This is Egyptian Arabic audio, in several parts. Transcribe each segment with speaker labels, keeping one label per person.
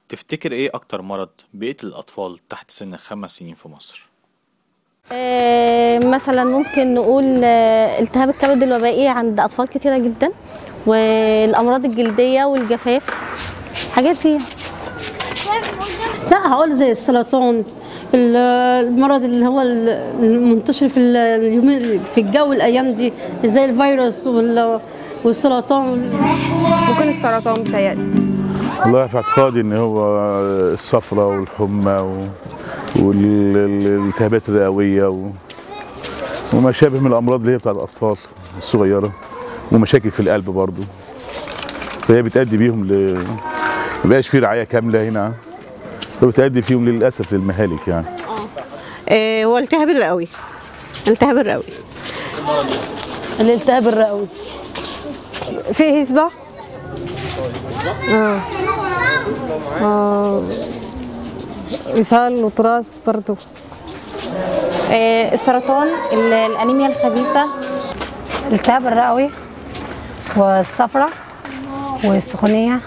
Speaker 1: تفتكر ايه اكتر مرض بيقتل الاطفال تحت سن خمس سنين في مصر
Speaker 2: آه، مثلا ممكن نقول آه، التهاب الكبد الوبائي عند اطفال كتيره جدا والامراض الجلديه والجفاف حاجات فيها
Speaker 3: لا هقول زي السرطان ال- المرض اللي هو ال- المنتشر في ال- اليومين في الجو الايام دي زي الفيروس وال- والسرطان
Speaker 4: ممكن السرطان بتهيألي
Speaker 5: والله في اعتقادي ان هو الصفرة والحمى و- والالتهابات الرئوية و... وما شابه من الامراض اللي هي بتاع الاطفال الصغيرة ومشاكل في القلب برضو فهي بتأدي بيهم ل مبقاش في رعاية كاملة هنا فبتأدي فيهم للأسف للمهالك يعني
Speaker 6: آه، هو التهاب الرئوي التهاب الرئوي
Speaker 3: الالتهاب الرئوي
Speaker 4: فيه صباع اه اه اسهال وطراز برضو
Speaker 7: آه، السرطان ال- الانيميا الخبيثه
Speaker 8: الالتهاب الرئوي والصفرة والسخونية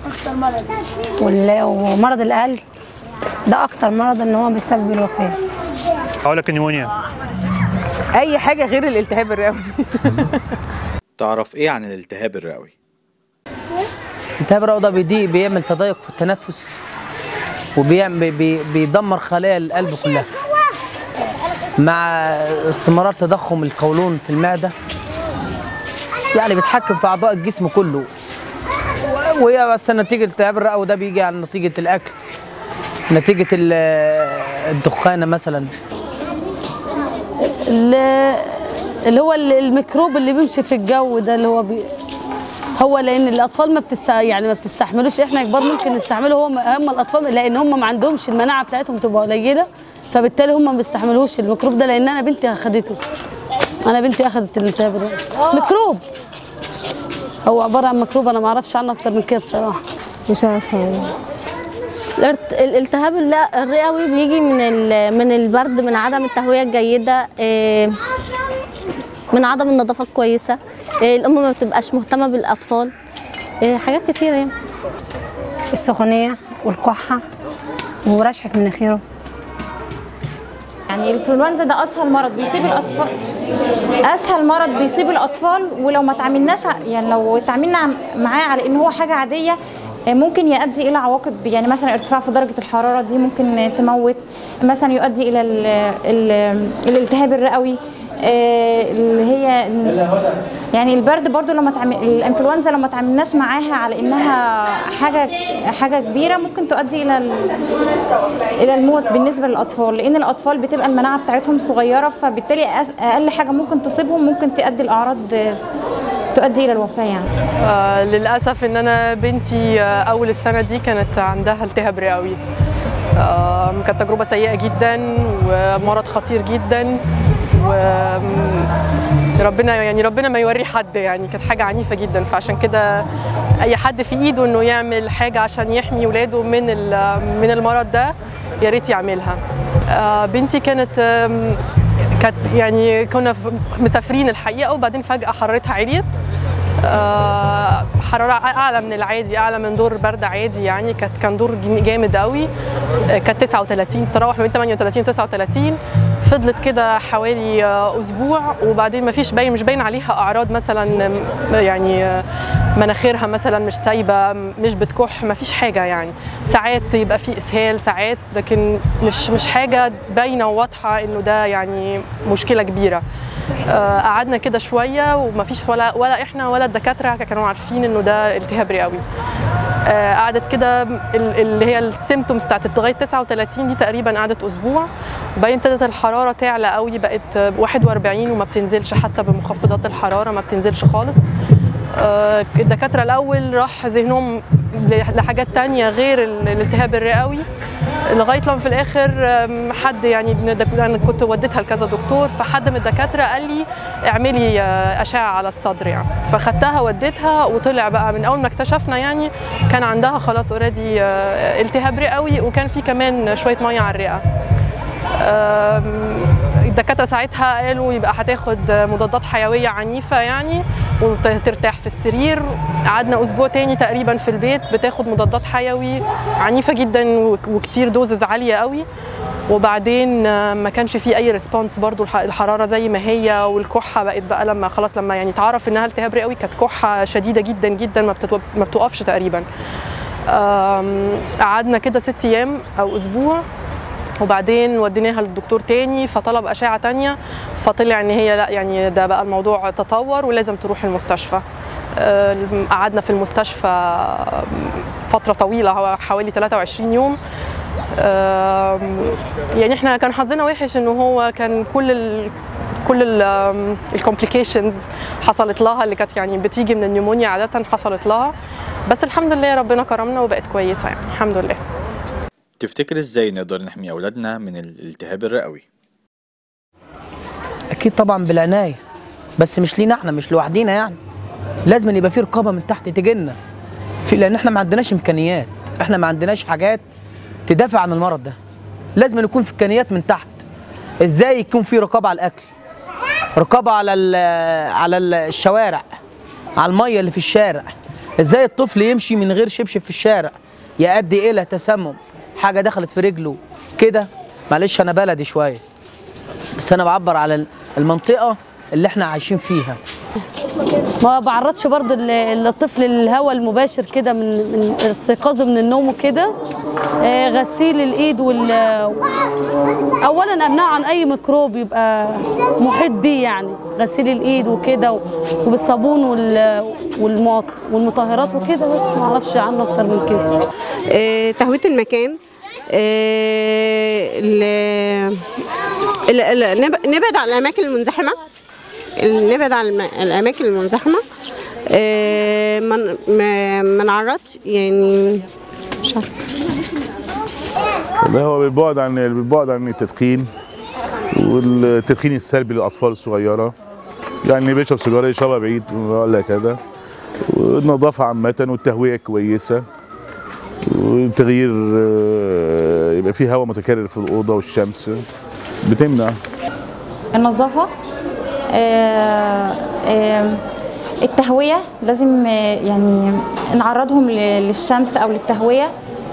Speaker 8: وال- ومرض القلب ده أكتر مرض إن هو بيسبب الوفاة
Speaker 9: هقول لك النيمونيا
Speaker 4: اي حاجه غير الالتهاب الرئوي
Speaker 1: تعرف ايه عن الالتهاب الرئوي
Speaker 10: التهاب الرئوي ده بيضيق بيعمل تضيق في التنفس وبيعمل بي بيدمر خلايا القلب كلها مع استمرار تضخم القولون في المعده يعني بيتحكم في اعضاء الجسم كله وهي بس نتيجه التهاب الرئوي ده بيجي عن نتيجه الاكل نتيجه ال- الدخانه مثلا
Speaker 3: ال- اللي هو ال- الميكروب اللي بيمشي في الجو ده اللي هو بي هو لان الاطفال ما بتست يعني ما بتستحملوش احنا كبار ممكن نستحمله هو هم الاطفال لان هم ما عندهمش المناعه بتاعتهم تبقى قليله فبالتالي هم ما بيستحملوش الميكروب ده لان انا بنتي اخدته انا بنتي اخدت الالتهاب الرئوي ميكروب هو عباره عن ميكروب انا ما اعرفش عنه اكتر من كده بصراحه
Speaker 4: مش عارفه
Speaker 2: الارت- الالتهاب الل- الرئوي بيجي من ال- من البرد من عدم التهويه الجيده آه، من عدم النظافه الكويسه آه، الام ما بتبقاش مهتمه بالاطفال آه، حاجات كتيره يعني
Speaker 8: السخونية والكحة ورشح في مناخيره
Speaker 7: يعني الانفلونزا ده اسهل مرض بيصيب الاطفال اسهل مرض بيصيب الاطفال ولو ما تعاملناش ع- يعني لو تعاملنا معاه على ان هو حاجه عاديه آه، ممكن يؤدي الى عواقب يعني مثلا ارتفاع في درجه الحراره دي ممكن تموت مثلا يؤدي الى ال ال الالتهاب الرئوي آه، اللي هي يعني البرد برضو لما تعمل الانفلونزا لما تعاملناش معاها على انها حاجه حاجه كبيره ممكن تؤدي الى ال- الى الموت بالنسبه للاطفال لان الاطفال بتبقى المناعه بتاعتهم صغيره فبالتالي أس- اقل حاجه ممكن تصيبهم ممكن تؤدي الاعراض آه، تؤدي الى الوفاه يعني
Speaker 4: آه للاسف ان انا بنتي آه اول السنه دي كانت عندها التهاب رئوي آه كانت تجربه سيئه جدا ومرض خطير جدا و ربنا يعني ربنا ما يوري حد يعني كانت حاجه عنيفه جدا فعشان كده اي حد في ايده انه يعمل حاجه عشان يحمي ولاده من ال- من المرض ده يا ريت يعملها آه بنتي كانت آم، كانت يعني كنا في- مسافرين الحقيقه وبعدين فجاه حرارتها عليت آه، حراره اعلى من العادي اعلى من دور برد عادي يعني كانت كان دور جم- جامد قوي آه، كانت 39 تراوح ما بين 38 و 39 فضلت كده حوالي آه، اسبوع وبعدين ما فيش باين مش باين عليها اعراض مثلا آم، يعني آه، مناخيرها مثلا مش سايبه مش بتكح ما فيش حاجه يعني ساعات يبقى في اسهال ساعات لكن مش مش حاجه باينه وواضحه انه ده يعني مشكله كبيره آه، قعدنا كده شويه وما فيش ولا ولا احنا ولا الدكاتره كانوا عارفين انه ده التهاب رئوي آه، قعدت كده ال- اللي هي السيمتومز بتاعت لغايه 39 دي تقريبا قعدت اسبوع وبعدين ابتدت الحراره تعلى قوي بقت 41 وما بتنزلش حتى بمخفضات الحراره ما بتنزلش خالص آه، الدكاتره الاول راح ذهنهم لحاجات تانية غير ال- الالتهاب الرئوي لغايه لما في الاخر آم، حد يعني من الدك- انا كنت وديتها لكذا دكتور فحد من الدكاتره قال لي اعملي آه، اشعه على الصدر يعني فخدتها وديتها وطلع بقى من اول ما اكتشفنا يعني كان عندها خلاص اوريدي التهاب رئوي وكان في كمان شويه ميه على الرئه آم، الدكاتره ساعتها قالوا يبقى هتاخد مضادات حيويه عنيفه يعني وترتاح في السرير قعدنا اسبوع تاني تقريبا في البيت بتاخد مضادات حيوي عنيفه جدا وك- وكتير دوزز عاليه قوي وبعدين آه، ما كانش في اي ريسبونس برضو الح- الحراره زي ما هي والكحه بقت بقى لما خلاص لما يعني اتعرف انها التهاب رئوي كانت كحه شديده جدا جدا ما بتتو- ما بتوقفش تقريبا آم، قعدنا كده ست ايام او اسبوع وبعدين وديناها للدكتور تاني فطلب اشعه تانية فطلع ان هي لا يعني ده بقى الموضوع تطور ولازم تروح المستشفى آه، قعدنا في المستشفى فتره طويله هو حوالي 23 يوم آم، يعني احنا كان حظنا وحش انه هو كان كل ال كل الكومبليكيشنز حصلت لها اللي كانت يعني بتيجي من النيمونيا عاده حصلت لها بس الحمد لله ربنا كرمنا وبقت كويسه يعني الحمد لله
Speaker 1: تفتكر ازاي نقدر نحمي اولادنا من الالتهاب الرئوي
Speaker 10: اكيد طبعا بالعنايه بس مش لينا احنا مش لوحدينا يعني لازم أن يبقى في رقابه من تحت تجينا في لان احنا ما عندناش امكانيات احنا ما عندناش حاجات تدافع عن المرض ده لازم أن يكون في امكانيات من تحت ازاي يكون في رقابه على الاكل رقابه على ال- على ال- الشوارع على الميه اللي في الشارع ازاي الطفل يمشي من غير شبشب في الشارع يؤدي الى تسمم حاجه دخلت في رجله كده معلش انا بلدي شويه بس انا بعبر على المنطقه اللي احنا عايشين فيها
Speaker 3: ما بعرضش برضو ال- الطفل للهواء المباشر كده من من استيقاظه من النوم وكده آه، غسيل الايد وال اولا امنعه عن اي ميكروب يبقى محيط بيه يعني غسيل الايد وكده وبالصابون وال والمط- والمطهرات وكده بس ما اعرفش عنه اكتر من كده
Speaker 6: آه، تهوية المكان آه، ال- ال- ال- نب- نبعد عن الأماكن المنزحمة ال- نبعد عن الم- الأماكن المنزحمة آه، ما ن- ما ما نعرضش يعني مش عارفة
Speaker 5: والله هو بالبعد عن بالبعد عن التدخين والتدخين السلبي للاطفال الصغيره يعني اللي بيشرب سيجاره يشربها بعيد ولا كذا والنظافه عامه والتهويه كويسه وتغيير آه، يبقى في هواء متكرر في الاوضه والشمس بتمنع
Speaker 7: النظافة آه، آه، التهوية لازم آه، يعني نعرضهم ل- للشمس أو للتهوية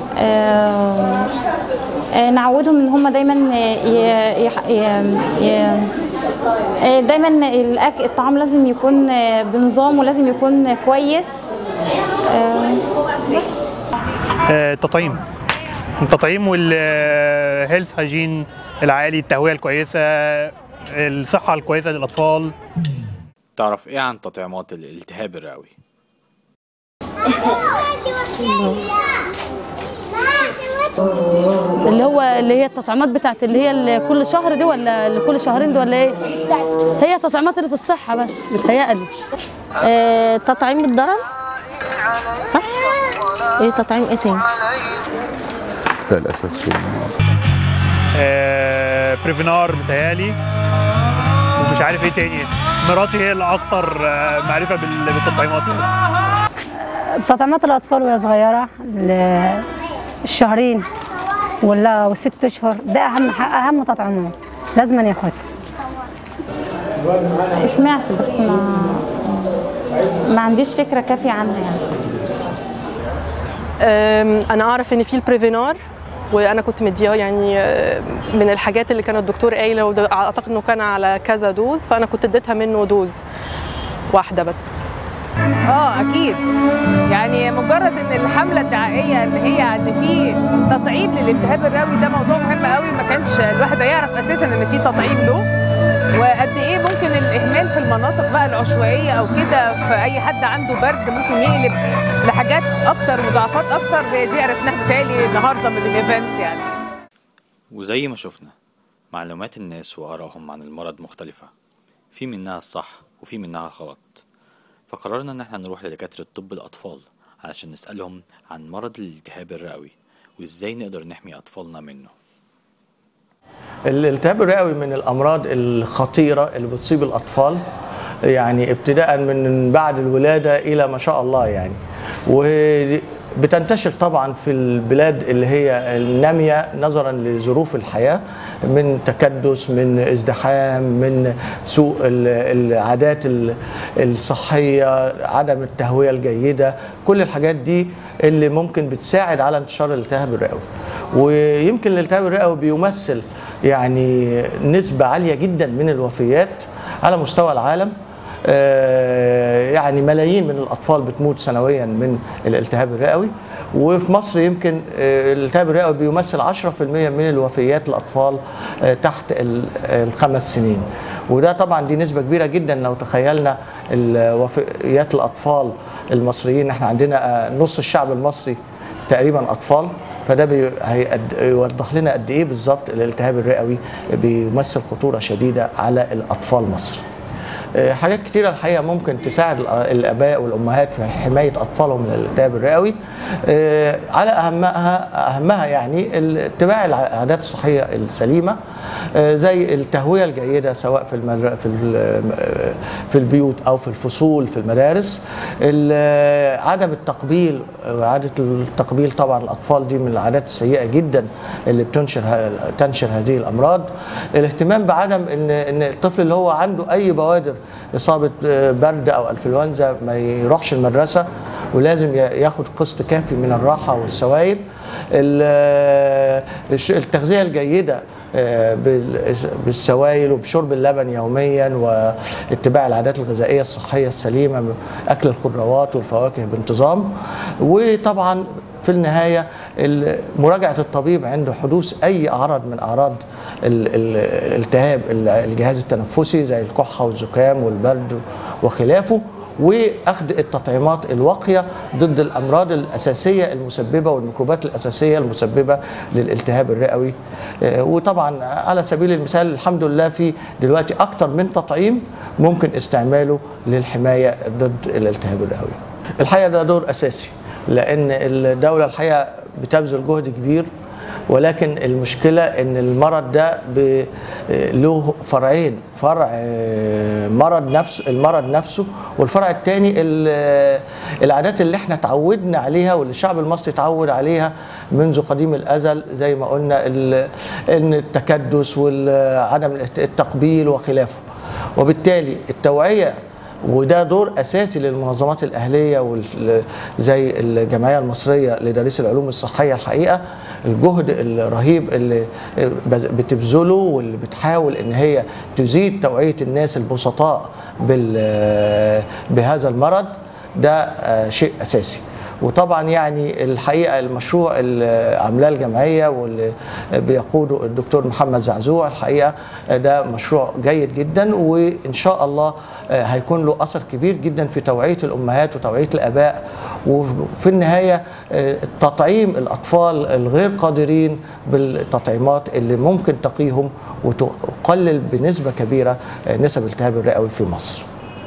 Speaker 7: آه، آه، نعودهم ان هم دايما ي- يح- ي- ي- آه، دايما الأك- الطعام لازم يكون آه، بنظام ولازم يكون كويس آه، بس
Speaker 9: آه، التطعيم التطعيم والهيلث هايجين العالي التهويه الكويسه الصحه الكويسه للاطفال
Speaker 1: تعرف ايه عن تطعيمات الالتهاب الرئوي
Speaker 3: اللي هو اللي هي التطعيمات بتاعت اللي هي اللي كل شهر دي ولا اللي كل شهرين دي ولا ايه؟ هي التطعيمات اللي في الصحة بس متهيألي
Speaker 2: آه، تطعيم الضرر صح؟ ايه تطعيم ايه تاني؟
Speaker 5: للاسف
Speaker 9: آه، بريفينار متهيألي ومش عارف ايه تاني مراتي هي اللي اكتر آه، معرفه بال- بالتطعيمات يعني.
Speaker 8: تطعيمات الأطفال وهي صغيرة ل- الشهرين ولا وست أشهر ده أهم ح- أهم تطعيمات لازم ياخدها
Speaker 7: سمعت بس ما ما عنديش فكرة كافية عنها يعني
Speaker 4: أم، انا اعرف ان في البريفينار وانا كنت مدياه يعني أه، من الحاجات اللي كان الدكتور قايله وده اعتقد انه كان على كذا دوز فانا كنت اديتها منه دوز واحده بس
Speaker 11: اه اكيد يعني مجرد ان الحمله الدعائيه اللي هي ان في تطعيم للالتهاب الرئوي ده موضوع مهم قوي ما كانش الواحد يعرف اساسا ان في تطعيم له وقد ايه ممكن الاهمال في المناطق بقى العشوائيه او كده في اي حد عنده برد ممكن يقلب لحاجات اكتر مضاعفات اكتر هي دي عرفناها بالتالي النهارده من الايفنت يعني
Speaker 1: وزي ما شفنا معلومات الناس وآرائهم عن المرض مختلفة في منها الصح وفي منها غلط فقررنا ان احنا نروح لدكاترة طب الأطفال علشان نسألهم عن مرض الالتهاب الرئوي وازاي نقدر نحمي أطفالنا منه
Speaker 12: الالتهاب الرئوي من الامراض الخطيره اللي بتصيب الاطفال يعني ابتداء من بعد الولاده الى ما شاء الله يعني بتنتشر طبعا في البلاد اللي هي النامية نظرا لظروف الحياة من تكدس من ازدحام من سوء ال- العادات ال- الصحية عدم التهوية الجيدة كل الحاجات دي اللي ممكن بتساعد على انتشار الالتهاب الرئوي ويمكن الالتهاب الرئوي بيمثل يعني نسبة عالية جدا من الوفيات على مستوى العالم آه، يعني ملايين من الاطفال بتموت سنويا من الالتهاب الرئوي وفي مصر يمكن آه، الالتهاب الرئوي بيمثل 10% من الوفيات الاطفال آه، تحت ال- الخمس سنين وده طبعا دي نسبه كبيره جدا لو تخيلنا الوفيات الاطفال المصريين احنا عندنا آه، نص الشعب المصري تقريبا اطفال فده بي- هيقد- يوضح لنا قد ايه بالظبط الالتهاب الرئوي بيمثل خطوره شديده على الاطفال مصر آه، حاجات كتيرة الحقيقة ممكن تساعد الأ- الآباء والأمهات في حماية أطفالهم من الالتهاب الرئوي آه، على أهمها أهمها يعني ال- اتباع العادات الصحية السليمة آه، زي التهوية الجيدة سواء في المر... في ال- في البيوت أو في الفصول في المدارس ال- عدم التقبيل وعادة التقبيل طبعا الأطفال دي من العادات السيئة جدا اللي بتنشر ه- تنشر هذه الأمراض الاهتمام بعدم ان ان الطفل اللي هو عنده اي بوادر اصابه آه، برد او انفلونزا ما يروحش المدرسه ولازم ي- ياخد قسط كافي من الراحه والسوائل ال- آه، الش- التغذيه الجيده آه، بال- بالسوائل وبشرب اللبن يوميا واتباع العادات الغذائيه الصحيه السليمه اكل الخضروات والفواكه بانتظام وطبعا في النهايه ال- مراجعه الطبيب عند حدوث اي اعراض من اعراض ال- ال- الالتهاب ال- الجهاز التنفسي زي الكحه والزكام والبرد وخلافه واخذ التطعيمات الواقيه ضد الامراض الاساسيه المسببه والميكروبات الاساسيه المسببه للالتهاب الرئوي آه، وطبعا على سبيل المثال الحمد لله في دلوقتي اكتر من تطعيم ممكن استعماله للحمايه ضد الالتهاب الرئوي الحقيقه ده دور اساسي لان الدوله الحقيقه بتبذل جهد كبير ولكن المشكله ان المرض ده ب- له فرعين فرع آه، مرض نفسه المرض نفسه والفرع الثاني العادات اللي احنا تعودنا عليها واللي الشعب المصري اتعود عليها منذ قديم الازل زي ما قلنا ال- ان التكدس وعدم التقبيل وخلافه وبالتالي التوعيه وده دور اساسي للمنظمات الاهليه وال- زي الجمعيه المصريه لتدريس العلوم الصحيه الحقيقه الجهد الرهيب اللي بز- بتبذله واللي بتحاول ان هي تزيد توعيه الناس البسطاء بال- بهذا المرض ده آه، شيء اساسي وطبعا يعني الحقيقه المشروع اللي عاملاه الجمعيه واللي بيقوده الدكتور محمد زعزوع الحقيقه ده مشروع جيد جدا وان شاء الله هيكون له اثر كبير جدا في توعيه الامهات وتوعيه الاباء وفي النهايه تطعيم الاطفال الغير قادرين بالتطعيمات اللي ممكن تقيهم وتقلل بنسبه كبيره نسب الالتهاب الرئوي في مصر.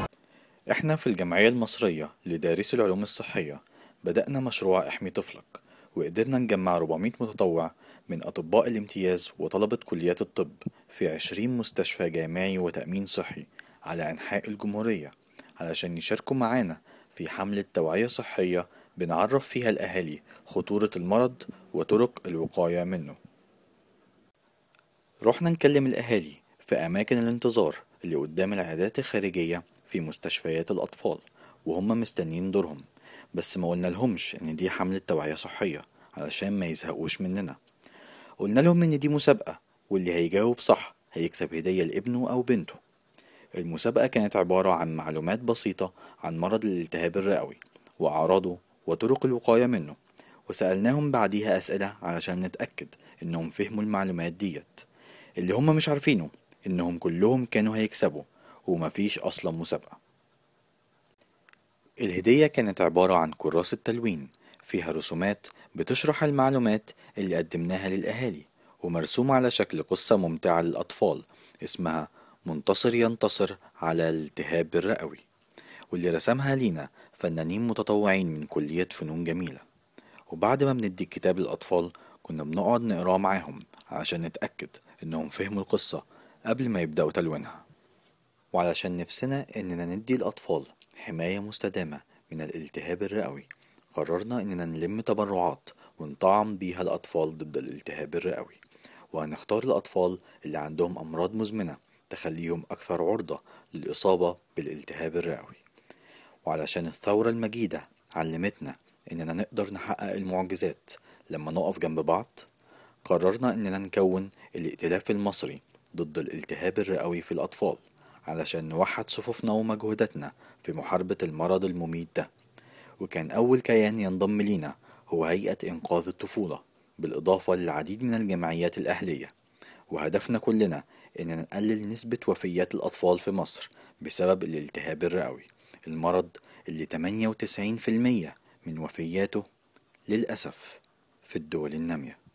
Speaker 1: احنا في الجمعية المصرية لدارسي العلوم الصحية بدأنا مشروع احمي طفلك وقدرنا نجمع 400 متطوع من أطباء الامتياز وطلبة كليات الطب في 20 مستشفى جامعي وتأمين صحي على أنحاء الجمهورية علشان يشاركوا معانا في حملة توعية صحية بنعرف فيها الأهالي خطورة المرض وطرق الوقاية منه رحنا نكلم الأهالي في أماكن الانتظار اللي قدام العيادات الخارجية في مستشفيات الأطفال وهم مستنيين دورهم بس ما قلنا لهمش إن دي حملة توعية صحية علشان ما يزهقوش مننا قلنا لهم إن دي مسابقة واللي هيجاوب صح هيكسب هدية لابنه أو بنته المسابقة كانت عبارة عن معلومات بسيطة عن مرض الالتهاب الرئوي وأعراضه وطرق الوقاية منه وسألناهم بعديها أسئلة علشان نتأكد إنهم فهموا المعلومات ديت اللي هم مش عارفينه إنهم كلهم كانوا هيكسبوا ومفيش أصلا مسابقة الهدية كانت عبارة عن كراسة تلوين فيها رسومات بتشرح المعلومات اللي قدمناها للأهالي ومرسومة على شكل قصة ممتعة للأطفال اسمها منتصر ينتصر على الالتهاب الرئوي واللي رسمها لينا فنانين متطوعين من كلية فنون جميلة وبعد ما بندي الكتاب للأطفال كنا بنقعد نقراه معاهم عشان نتأكد إنهم فهموا القصة قبل ما يبدأوا تلوينها وعلشان نفسنا إننا ندي الأطفال حماية مستدامة من الالتهاب الرئوي قررنا إننا نلم تبرعات ونطعم بيها الأطفال ضد الالتهاب الرئوي وهنختار الأطفال اللي عندهم أمراض مزمنة تخليهم أكثر عرضة للإصابة بالالتهاب الرئوي وعلشان الثورة المجيدة علمتنا إننا نقدر نحقق المعجزات لما نقف جنب بعض قررنا إننا نكون الائتلاف المصري ضد الالتهاب الرئوي في الأطفال علشان نوحد صفوفنا ومجهوداتنا في محاربة المرض المميت ده وكان أول كيان ينضم لينا هو هيئة إنقاذ الطفولة بالإضافة للعديد من الجمعيات الأهلية وهدفنا كلنا إننا نقلل نسبة وفيات الأطفال في مصر بسبب الالتهاب الرئوي المرض اللي 98% من وفياته للأسف في الدول النامية